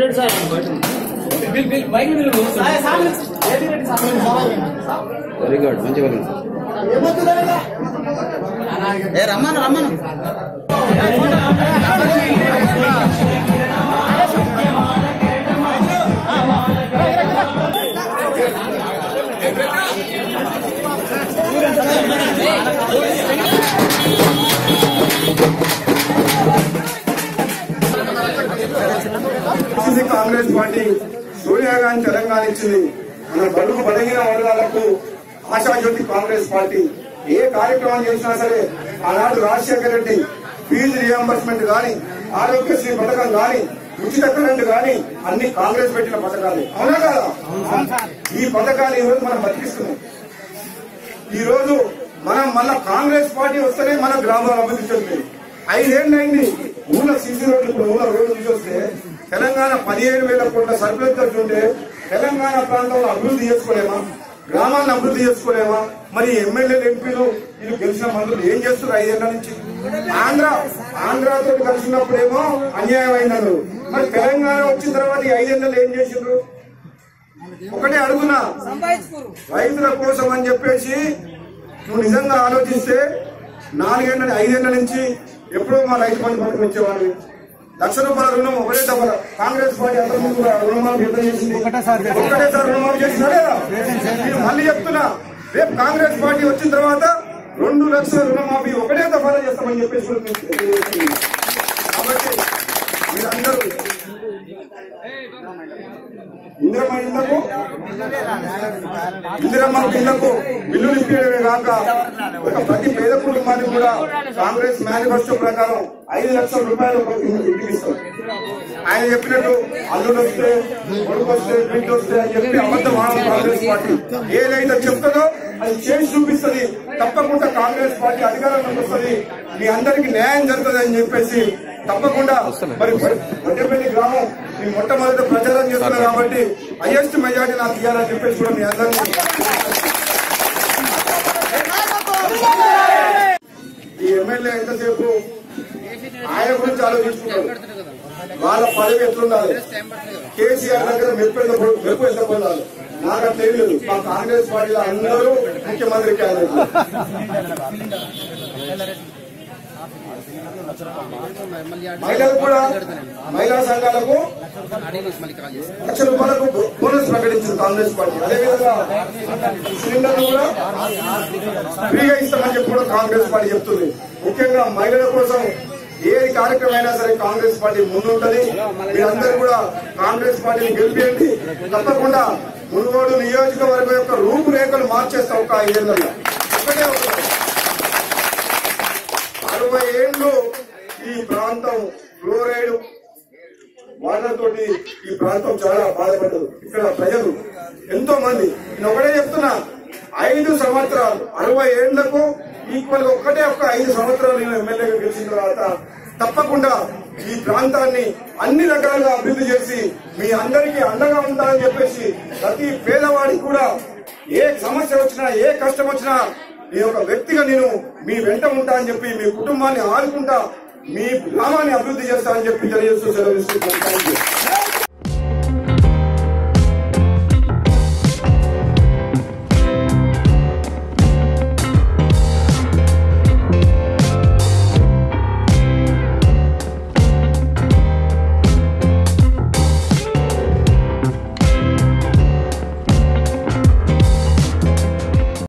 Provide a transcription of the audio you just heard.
జయతిరెడ్డి sir very good మంచి work ఏ రమ్మను రమ్మను ఇది కాంగ్రెస్ పార్టీ సోనియా గాంధీ తెలంగాణ ఇచ్చింది మన బడుగు బలహీన వర్గాలకు ఆశాజ్యోతి కాంగ్రెస్ పార్టీ ఏ కార్యక్రమం చేసినా సరే ఆనాడు రాజశేఖర రెడ్డి ఫీజు రియంబర్స్మెంట్ గాని ఆరోగ్యశ్రీ పథకం గాని ఉచిత కరెంట్ గాని అన్ని కాంగ్రెస్ పెట్టిన పథకాలే అవునా కదా ఈ పథకాలు ఈ రోజు మనం బతికిస్తున్నాం ఈ రోజు మనం మళ్ళా కాంగ్రెస్ పార్టీ వస్తేనే మన గ్రామాలు అభివృద్ధి చెందుతాయి ఐదేళ్ళు అయింది ఊళ్ళ సీసీ రోడ్లు ఇప్పుడు ఊళ్ళ రోడ్లు చూస్తే తెలంగాణ పదిహేను వేల కోట్ల సర్కులెత్తర్స్ ఉంటే తెలంగాణ ప్రాంతంలో అభివృద్ధి చేసుకోలేమా గ్రామాలను అభివృద్ధి చేసుకోలేమా మరి ఎమ్మెల్యేలు ఎంపీలు వీళ్ళు గెలిచిన మంత్రులు ఏం చేస్తున్నారు ఐదేళ్ల నుంచి ఆంధ్ర ఆంధ్రతో కలిసినప్పుడేమో అన్యాయం అయిందన్నారు మరి తెలంగాణ వచ్చిన తర్వాత ఈ ఐదేళ్లలో ఏం చేసిండ్రు ఒకటే అడుగునా రైతుల కోసం అని చెప్పేసి నువ్వు నిజంగా ఆలోచిస్తే నాలుగేళ్ల ఐదేళ్ల నుంచి ఎప్పుడో మా రైతు బంధు పథకం ఇచ్చేవాడు లక్ష రూపాయల రుణం ఒకటే తప్ప కాంగ్రెస్ పార్టీ అంతకు ముందు కూడా రుణమాఫీ ఎంత చేసింది ఒకటేసారి రుణమాఫీ చేసిందా లేదా నేను మళ్ళీ చెప్తున్నా రేపు కాంగ్రెస్ పార్టీ వచ్చిన తర్వాత రెండు లక్షల రుణమాఫీ ఒకటే తఫాలో చేస్తామని చెప్పేసి కూడా మీకు తెలియజేస్తున్నాను. కాబట్టి మీరందరూ ఇందిరమ్మ ఇళ్లకు ఇందిరమ్మ ఇళ్లకు బిల్లు నింపేయడమే కాక ఒక ప్రతి పేద కుటుంబానికి కూడా కాంగ్రెస్ మేనిఫెస్టో ప్రకారం ఐదు లక్షల రూపాయలు ఒక ఇంటికి ఇస్తారు ఆయన చెప్పినట్టు అల్లుడు వస్తే కొడుకు వస్తే బిడ్డ వస్తే అని చెప్పి అబద్ధం ఆడడం కాంగ్రెస్ పార్టీ ఏదైతే చెప్తుందో అది చేసి చూపిస్తుంది తప్పకుండా కాంగ్రెస్ పార్టీ అధికారంలోకి వస్తుంది మీ అందరికి న్యాయం జరుగుతుంది అని చెప్పేసి తప్పకుండా మరి వడ్డేపల్లి గ్రామం మీ మొట్టమొదటి ప్రచారం చేస్తున్నారు కాబట్టి హైయెస్ట్ మెజార్టీ నాకు ఇవ్వాలని చెప్పేసి కూడా మీ అందరినీ ఈ ఎమ్మెల్యే ఎంతసేపు ఆయన గురించి ఆలోచించుకుంటారు వాళ్ళ పదవి ఎట్లుండాలి కేసీఆర్ దగ్గర మెప్పు ఎంత పొ- మెప్పు ఎంత పొందాలి నాకు అది తెలియదు మా కాంగ్రెస్ పార్టీలో అందరూ ముఖ్యమంత్రి క్యాండిడేట్ మహిళలు కూడా మహిళా సంఘాలకు లక్ష రూపాయలకు బో- బోనస్ ప్రకటించింది కాంగ్రెస్ పార్టీ అదేవిధంగా సిలిండర్లు కూడా ఫ్రీగా ఇస్తామని చెప్పి కూడా కాంగ్రెస్ పార్టీ చెప్తుంది ముఖ్యంగా మహిళల కోసం ఏ కార్యక్రమం అయినా సరే కాంగ్రెస్ పార్టీ ముందుంటది మీరందరూ కూడా కాంగ్రెస్ పార్టీని గెలిపేయండి తప్పకుండా మునుగోడు నియోజకవర్గం యొక్క రూపురేఖలు మార్చేస్తాం ఒక ఐదేళ్లలో ఒకటే ఒకటి అరవై ఏళ్ళు ఈ ప్రాంతం ఫ్లోరైడ్ వాటర్ తోటి ఈ ప్రాంతం చాలా బాధపడ్డదు ఇక్కడ ప్రజలు ఎంతో మంది నేను ఒకటే చెప్తున్నా ఐదు సంవత్సరాలు అరవై ఏళ్లకు ఈక్వల్ ఒక్కటే ఒక్క ఐదు సంవత్సరాలు నేను ఎమ్మెల్యేగా గెలిచిన తర్వాత తప్పకుండా ఈ ప్రాంతాన్ని అన్ని రకాలుగా అభివృద్ధి చేసి మీ అందరికీ అండగా ఉంటానని చెప్పేసి ప్రతి పేదవాడికి కూడా ఏ సమస్య వచ్చినా ఏ కష్టం వచ్చినా నేను ఒక వ్యక్తిగా నేను మీ వెంట ఉంటా అని చెప్పి మీ కుటుంబాన్ని ఆదుకుంటా మీ గ్రామాన్ని అభివృద్ధి చేస్తా అని చెప్పి తెలియజేస్తూ సెలవు ఇస్తున్నాను. Thank you.